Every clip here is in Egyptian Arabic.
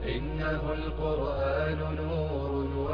إنه القرآن نور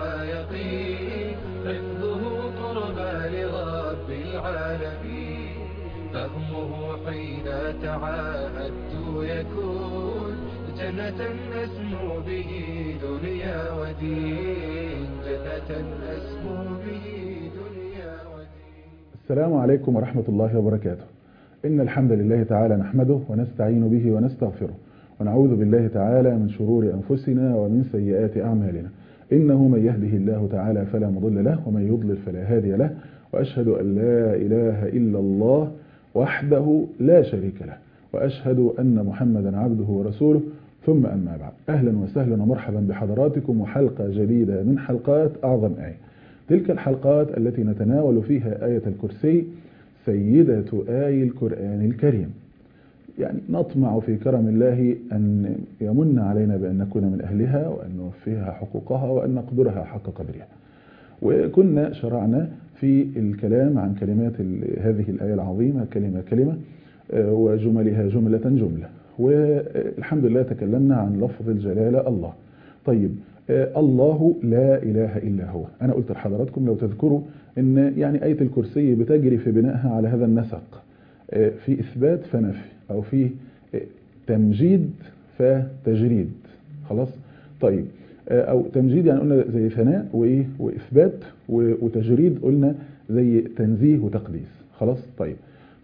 ويقين حفظه قربى لرب العالمين فهمه حين تعاهدت يكون جنة أسمو به دنيا ودين جنة أسمو به دنيا ودين السلام عليكم ورحمة الله وبركاته إن الحمد لله تعالى نحمده ونستعين به ونستغفره ونعوذ بالله تعالى من شرور أنفسنا ومن سيئات أعمالنا إنه من يهده الله تعالى فلا مضل له ومن يضلل فلا هادي له وأشهد أن لا إله إلا الله وحده لا شريك له وأشهد أن محمدا عبده ورسوله ثم أما بعد أهلا وسهلا ومرحبا بحضراتكم وحلقة جديدة من حلقات أعظم آية تلك الحلقات التي نتناول فيها آية الكرسي سيدة آي القرآن الكريم يعني نطمع في كرم الله أن يمن علينا بأن نكون من أهلها وأن نوفيها حقوقها وأن نقدرها حق قدرها وكنا شرعنا في الكلام عن كلمات هذه الآية العظيمة كلمة كلمة وجملها جملة جملة والحمد لله تكلمنا عن لفظ الجلالة الله طيب الله لا إله إلا هو أنا قلت لحضراتكم لو تذكروا أن يعني آية الكرسي بتجري في بنائها على هذا النسق في إثبات فنفي أو في تمجيد فتجريد خلاص طيب أو تمجيد يعني قلنا زي ثناء وإيه وإثبات وتجريد قلنا زي تنزيه وتقديس خلاص طيب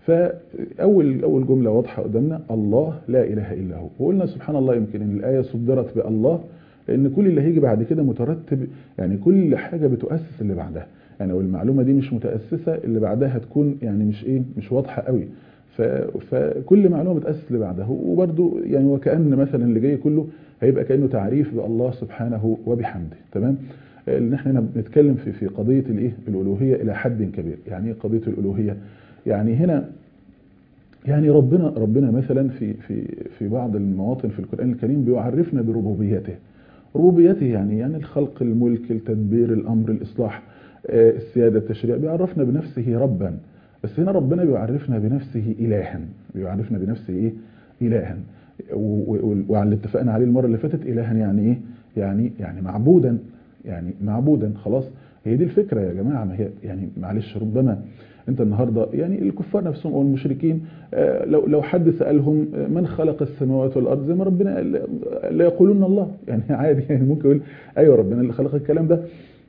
فأول أول جملة واضحة قدامنا الله لا إله إلا هو وقلنا سبحان الله يمكن أن الآية صدرت بالله لأن كل اللي هيجي بعد كده مترتب يعني كل حاجة بتؤسس اللي بعدها يعني لو المعلومة دي مش متأسسة اللي بعدها هتكون يعني مش إيه مش واضحة قوي فكل معلومة بتأسس اللي بعدها وبرده يعني وكأن مثلا اللي جاي كله هيبقى كأنه تعريف بالله سبحانه وبحمده تمام لان احنا بنتكلم في في قضية الايه الألوهية إلى حد كبير يعني ايه قضية الألوهية يعني هنا يعني ربنا ربنا مثلا في في في بعض المواطن في القرآن الكريم بيعرفنا بربوبيته ربوبيته يعني يعني الخلق الملك التدبير الأمر الإصلاح السيادة التشريع بيعرفنا بنفسه ربا بس هنا ربنا بيعرفنا بنفسه إلها بيعرفنا بنفسه إيه إلها وعلى اللي اتفقنا عليه المرة اللي فاتت إلها يعني إيه يعني يعني معبودا يعني معبودا خلاص هي دي الفكرة يا جماعة ما هي يعني معلش ربما انت النهاردة يعني الكفار نفسهم او المشركين لو لو حد سألهم من خلق السماوات والارض زي ما ربنا لا يقولون الله يعني عادي يعني ممكن يقول ايوه ربنا اللي خلق الكلام ده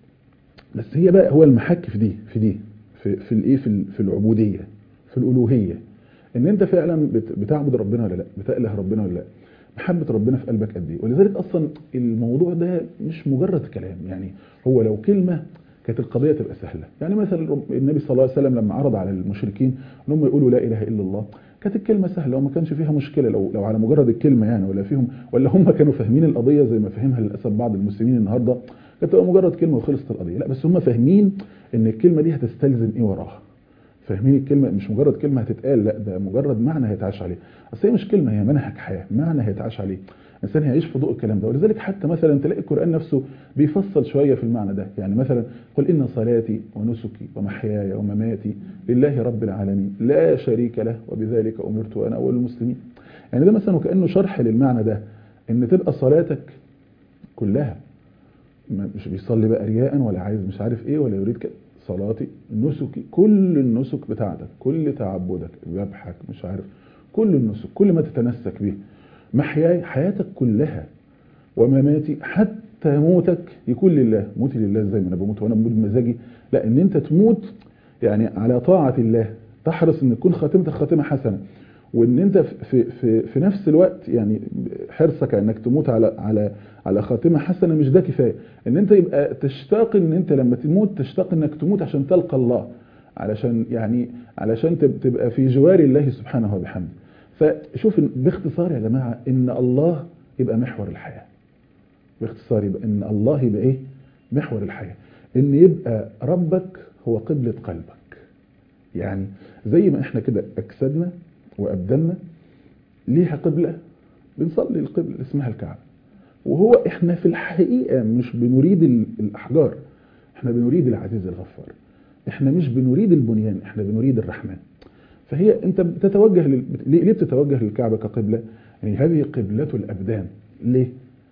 بس هي بقى هو المحك في دي في دي في في الايه في في العبوديه في الالوهيه ان انت فعلا بتعبد ربنا ولا لا بتاله ربنا ولا لا محبه ربنا في قلبك قد ايه ولذلك اصلا الموضوع ده مش مجرد كلام يعني هو لو كلمه كانت القضيه تبقى سهله يعني مثلا النبي صلى الله عليه وسلم لما عرض على المشركين ان هم يقولوا لا اله الا الله كانت الكلمه سهله وما كانش فيها مشكله لو لو على مجرد الكلمه يعني ولا فيهم ولا هم كانوا فاهمين القضيه زي ما فهمها للاسف بعض المسلمين النهارده كانت تبقى مجرد كلمه وخلصت القضيه لا بس هم فاهمين ان الكلمه دي هتستلزم ايه وراها فاهمين الكلمه مش مجرد كلمه هتتقال لا ده مجرد معنى هيتعاش عليه اصل هي مش كلمه هي منهج حياه معنى هيتعاش عليه الانسان هيعيش في ضوء الكلام ده ولذلك حتى مثلا تلاقي القران نفسه بيفصل شويه في المعنى ده يعني مثلا قل ان صلاتي ونسكي ومحياي ومماتي لله رب العالمين لا شريك له وبذلك امرت وانا اول المسلمين يعني ده مثلا وكانه شرح للمعنى ده ان تبقى صلاتك كلها مش بيصلي بقى رياء ولا عايز مش عارف ايه ولا يريد كده صلاتي نسكي كل النسك بتاعتك كل تعبدك ذبحك مش عارف كل النسك كل ما تتنسك به محياي حياتك كلها ومماتي حتى موتك يكون لله موتي لله ازاي ما انا بموت وانا بموت بمزاجي لا ان انت تموت يعني على طاعة الله تحرص ان تكون خاتمتك خاتمة حسنة وان انت في في في نفس الوقت يعني حرصك انك تموت على على على خاتمه حسنه مش ده كفايه ان انت يبقى تشتاق ان انت لما تموت تشتاق انك تموت عشان تلقى الله علشان يعني علشان تبقى في جوار الله سبحانه وبحمده فشوف باختصار يا جماعه ان الله يبقى محور الحياه باختصار يبقى ان الله يبقى ايه محور الحياه ان يبقى ربك هو قبلة قلبك يعني زي ما احنا كده اجسادنا وابداننا ليها قبلة بنصلي القبلة اسمها الكعبة وهو احنا في الحقيقة مش بنريد الأحجار احنا بنريد العزيز الغفار احنا مش بنريد البنيان احنا بنريد الرحمن فهي انت بتتوجه لل... ليه بتتوجه للكعبة كقبلة يعني هذه قبلة الأبدان ليه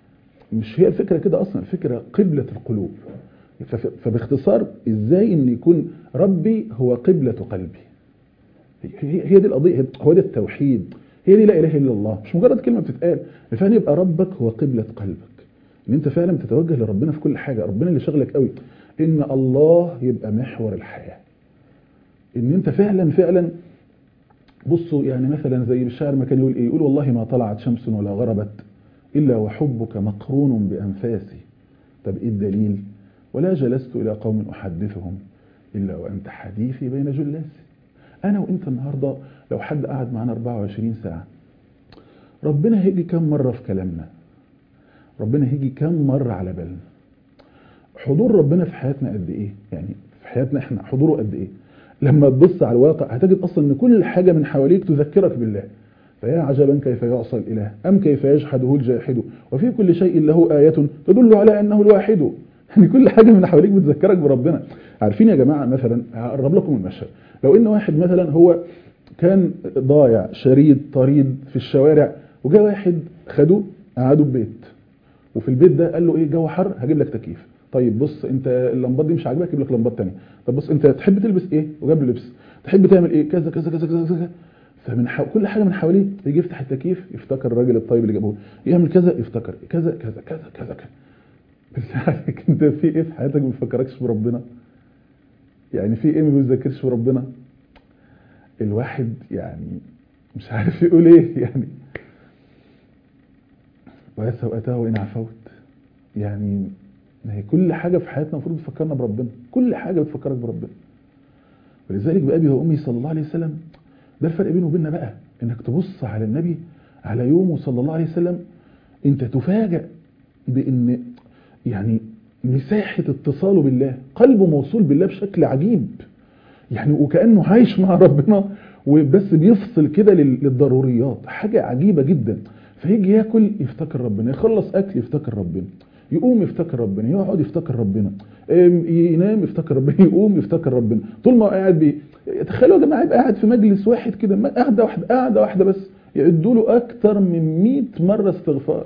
مش هي الفكرة كده أصلا الفكرة قبلة القلوب فباختصار إزاي إن يكون ربي هو قبلة قلبي هي دي القضية هو ده التوحيد هي دي لا إله إلا الله مش مجرد كلمة بتتقال فعلا يبقى ربك هو قبلة قلبك إن أنت فعلا تتوجه لربنا في كل حاجة ربنا اللي شغلك قوي إن الله يبقى محور الحياة إن أنت فعلا فعلا بصوا يعني مثلا زي الشاعر ما كان يقول إيه يقول والله ما طلعت شمس ولا غربت إلا وحبك مقرون بأنفاسي طب إيه الدليل ولا جلست إلى قوم أحدثهم إلا وأنت حديثي بين جلاسي أنا وإنت النهاردة لو حد قعد معنا 24 ساعة ربنا هيجي كم مرة في كلامنا ربنا هيجي كم مرة على بالنا حضور ربنا في حياتنا قد إيه يعني في حياتنا إحنا حضوره قد إيه لما تبص على الواقع هتجد أصلا أن كل حاجة من حواليك تذكرك بالله فيا عجبا كيف يعصى الإله أم كيف يجحده الجاحد وفي كل شيء له آية تدل على أنه الواحد يعني كل حاجة من حواليك بتذكرك بربنا عارفين يا جماعة مثلا هقرب لكم المشهد لو ان واحد مثلا هو كان ضايع شريد طريد في الشوارع وجاء واحد خدوه قعدوا في بيت وفي البيت ده قال له ايه جو حر هجيب لك تكييف طيب بص انت اللمبات دي مش عاجباك اجيب لك لمبات ثانيه طب بص انت تحب تلبس ايه وجاب له لبس تحب تعمل ايه كذا كذا كذا كذا كذا فمن حو... كل حاجه من حواليه يجي يفتح التكييف يفتكر الراجل الطيب اللي جابه يعمل كذا يفتكر كذا كذا كذا كذا كذا بالله عليك انت في ايه في حياتك ما بيفكركش بربنا يعني في ايه ما بيذكرش بربنا الواحد يعني مش عارف يقول ايه يعني ويسا واتاه ان عفوت يعني ما هي كل حاجه في حياتنا المفروض تفكرنا بربنا كل حاجه بتفكرك بربنا ولذلك بابي وامي صلى الله عليه وسلم ده الفرق بينه وبيننا بقى انك تبص على النبي على يومه صلى الله عليه وسلم انت تفاجأ بان يعني مساحة اتصاله بالله قلبه موصول بالله بشكل عجيب يعني وكأنه عايش مع ربنا وبس بيفصل كده للضروريات حاجة عجيبة جدا فيجي ياكل يفتكر ربنا يخلص اكل يفتكر ربنا يقوم يفتكر ربنا يقعد يفتكر ربنا ينام يفتكر ربنا يقوم يفتكر ربنا طول ما قاعد بي تخيلوا يا جماعه يبقى قاعد في مجلس واحد كده قاعده واحده قاعده واحده بس يعدوا له اكتر من 100 مره استغفار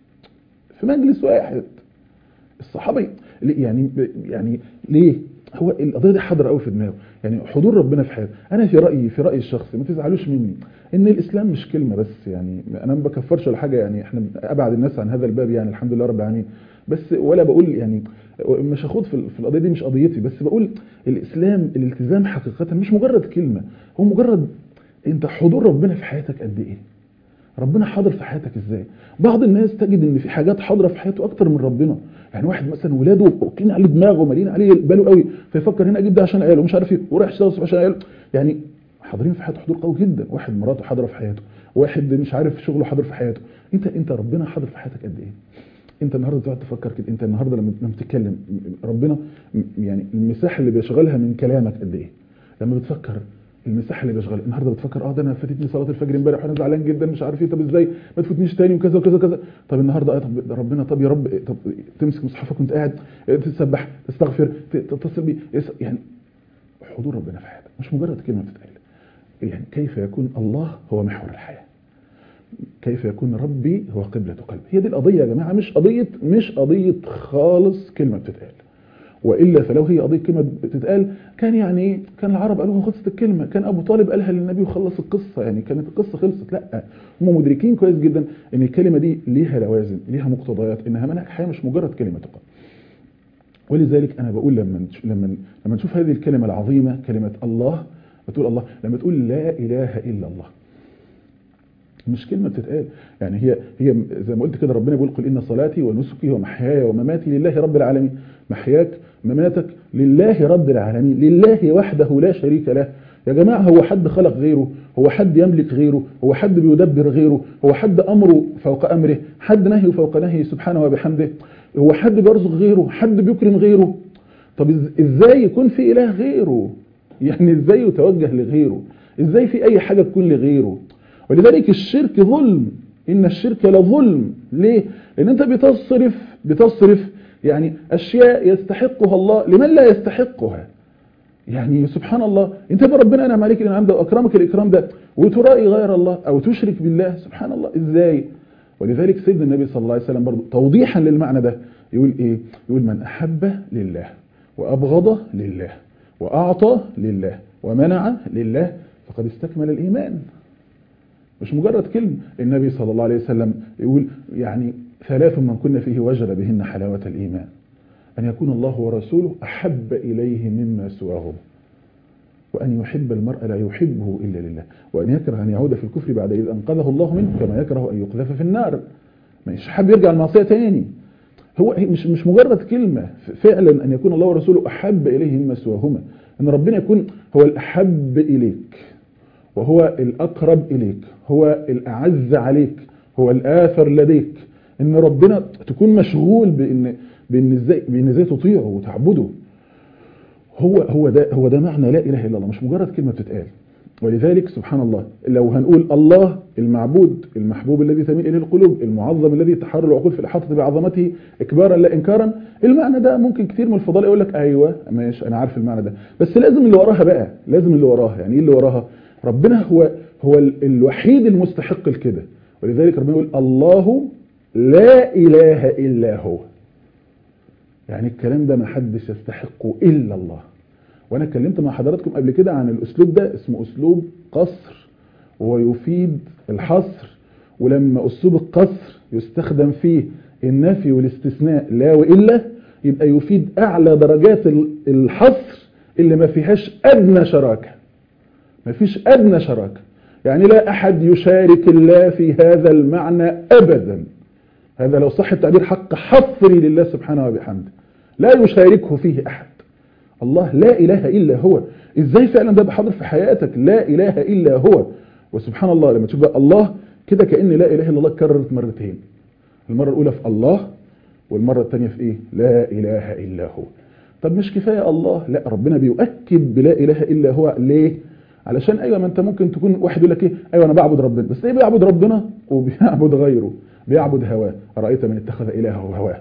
في مجلس واحد الصحابه يعني يعني ليه هو القضيه دي حاضره قوي في دماغه يعني حضور ربنا في حياته انا في رايي في رايي الشخصي ما تزعلوش مني ان الاسلام مش كلمه بس يعني انا ما بكفرش ولا حاجه يعني احنا ابعد الناس عن هذا الباب يعني الحمد لله رب العالمين بس ولا بقول يعني مش هاخد في القضيه دي مش قضيتي بس بقول الاسلام الالتزام حقيقه مش مجرد كلمه هو مجرد انت حضور ربنا في حياتك قد ايه ربنا حاضر في حياتك ازاي بعض الناس تجد ان في حاجات حاضره في حياته اكتر من ربنا يعني واحد مثلا ولاده واكلين عليه دماغه ومالين عليه باله قوي فيفكر هنا اجيب ده عشان عياله ومش عارف ايه ورايح يشتغل عشان عياله يعني حاضرين في حياته حضور قوي جدا واحد مراته حاضره في حياته واحد مش عارف شغله حاضر في حياته انت انت ربنا حاضر في حياتك قد ايه انت النهارده تقعد تفكر كده انت النهارده لما لما بتتكلم ربنا يعني المساحه اللي بيشغلها من كلامك قد ايه لما بتفكر المساحه اللي بشغلها النهارده بتفكر اه ده انا فاتتني صلاه الفجر امبارح وانا زعلان جدا مش عارف ايه طب ازاي ما تفوتنيش تاني وكذا وكذا وكذا طب النهارده اه طب ربنا طب يا رب طب تمسك مصحفك وانت قاعد تسبح تستغفر تتصل بيه يعني حضور ربنا في حياتك مش مجرد كلمه بتتقال يعني كيف يكون الله هو محور الحياه كيف يكون ربي هو قبلة قلبي هي دي القضية يا جماعة مش قضية مش قضية خالص كلمة بتتقال وإلا فلو هي قضية كلمة بتتقال كان يعني كان العرب قالوها خلصت الكلمة كان أبو طالب قالها للنبي وخلص القصة يعني كانت القصة خلصت لا هم مدركين كويس جدا إن الكلمة دي ليها لوازم ليها مقتضيات إنها منهج حياة مش مجرد كلمة تقال ولذلك أنا بقول لما لما لما نشوف هذه الكلمة العظيمة كلمة الله بتقول الله لما تقول لا إله إلا الله مش كلمة بتتقال يعني هي هي زي ما قلت كده ربنا بيقول قل إن صلاتي ونسكي ومحياي ومماتي لله رب العالمين محياك مماتك لله رب العالمين لله وحده لا شريك له يا جماعة هو حد خلق غيره هو حد يملك غيره هو حد بيدبر غيره هو حد أمره فوق أمره حد نهيه فوق نهيه سبحانه وبحمده هو حد بيرزق غيره حد بيكرم غيره طب ازاي يكون في إله غيره يعني ازاي يتوجه لغيره ازاي في أي حاجة تكون لغيره ولذلك الشرك ظلم إن الشرك لظلم ليه؟ لأن أنت بتصرف بتصرف يعني أشياء يستحقها الله لمن لا يستحقها يعني سبحان الله انت ربنا أنعم عليك الانعام ده وأكرمك الإكرام ده وترائي غير الله أو تشرك بالله سبحان الله إزاي ولذلك سيدنا النبي صلى الله عليه وسلم برضه توضيحا للمعنى ده يقول ايه يقول من احب لله وابغض لله واعطى لله ومنع لله فقد استكمل الايمان مش مجرد كلمة النبي صلى الله عليه وسلم يقول يعني ثلاث من كنا فيه وجد بهن حلاوة الإيمان أن يكون الله ورسوله أحب إليه مما سواه وأن يحب المرء لا يحبه إلا لله وأن يكره أن يعود في الكفر بعد إذ أنقذه الله منه كما يكره أن يقذف في النار مش حب يرجع المعصية تاني هو مش مش مجرد كلمة فعلا أن يكون الله ورسوله أحب إليه مما سواهما أن ربنا يكون هو الأحب إليك وهو الأقرب إليك هو الأعز عليك هو الآثر لديك إن ربنا تكون مشغول بإن بإن إزاي بإن إزاي تطيعه وتعبده هو هو ده هو ده معنى لا إله إلا الله مش مجرد كلمة بتتقال ولذلك سبحان الله لو هنقول الله المعبود المحبوب الذي تميل إليه القلوب المعظم الذي تحرر العقول في الإحاطة بعظمته إكبارا لا إنكارا المعنى ده ممكن كثير من الفضلاء يقول لك أيوة ماشي أنا عارف المعنى ده بس لازم اللي وراها بقى لازم اللي وراها يعني إيه اللي وراها ربنا هو هو الوحيد المستحق لكده ولذلك ربنا يقول الله لا إله إلا هو يعني الكلام ده ما حدش يستحقه إلا الله وأنا اتكلمت مع حضراتكم قبل كده عن الأسلوب ده اسمه أسلوب قصر ويفيد الحصر ولما أسلوب القصر يستخدم فيه النفي والاستثناء لا وإلا يبقى يفيد أعلى درجات الحصر اللي ما فيهاش أدنى شراكة ما فيش أدنى شراكة يعني لا أحد يشارك الله في هذا المعنى أبدا هذا لو صح التعبير حق حصري لله سبحانه وبحمده لا يشاركه فيه أحد الله لا إله إلا هو إزاي فعلا ده بحضر في حياتك لا إله إلا هو وسبحان الله لما تشوف بقى الله كده كأن لا إله إلا الله اتكررت مرتين المرة الأولى في الله والمرة الثانية في إيه لا إله إلا هو طب مش كفاية الله لا ربنا بيؤكد بلا إله إلا هو ليه علشان ايوه ما انت ممكن تكون واحد يقول لك ايه ايوه انا بعبد ربنا بس ايه بيعبد ربنا وبيعبد غيره بيعبد هواه ارايت من اتخذ الهه هواه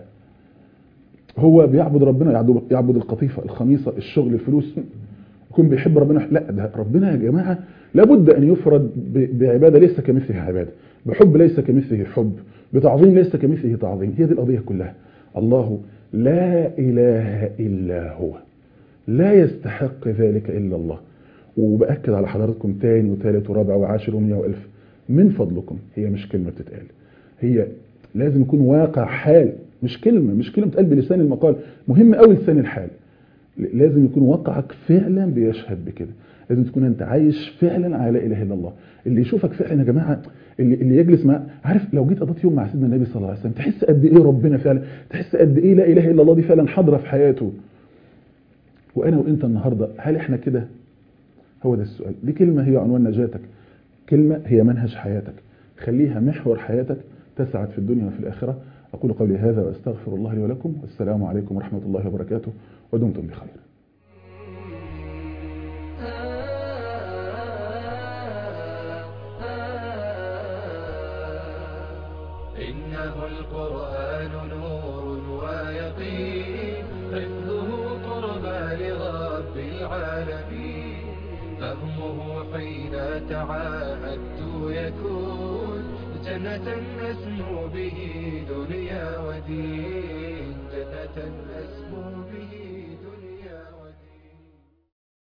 هو بيعبد ربنا يعبد القطيفه الخميصه الشغل الفلوس يكون بيحب ربنا لا ده ربنا يا جماعه لابد ان يفرد بعباده ليس كمثله عباده بحب ليس كمثله حب بتعظيم ليس كمثله تعظيم هي دي القضيه كلها الله لا اله الا هو لا يستحق ذلك الا الله وبأكد على حضراتكم تاني وثالث ورابع وعاشر ومية وألف من فضلكم هي مش كلمة بتتقال هي لازم يكون واقع حال مش كلمة مش كلمة تقال بلسان المقال مهم قوي لسان الحال لازم يكون واقعك فعلا بيشهد بكده لازم تكون انت عايش فعلا على لا اله الا الله اللي يشوفك فعلا يا جماعه اللي, اللي يجلس مع عارف لو جيت قضيت يوم مع سيدنا النبي صلى الله عليه وسلم تحس قد ايه ربنا فعلا تحس قد ايه لا اله الا الله دي فعلا حاضره في حياته وانا وانت النهارده هل احنا كده هو ده السؤال دي كلمة هي عنوان نجاتك كلمة هي منهج حياتك خليها محور حياتك تسعد في الدنيا وفي الآخرة أقول قولي هذا وأستغفر الله لي ولكم والسلام عليكم ورحمة الله وبركاته ودمتم بخير إنه القرآن نور ويقين حفظه قربى لرب العالمين فهمه حين تعاهدت يكون جنة أسمو به دنيا ودين جنة أسمو به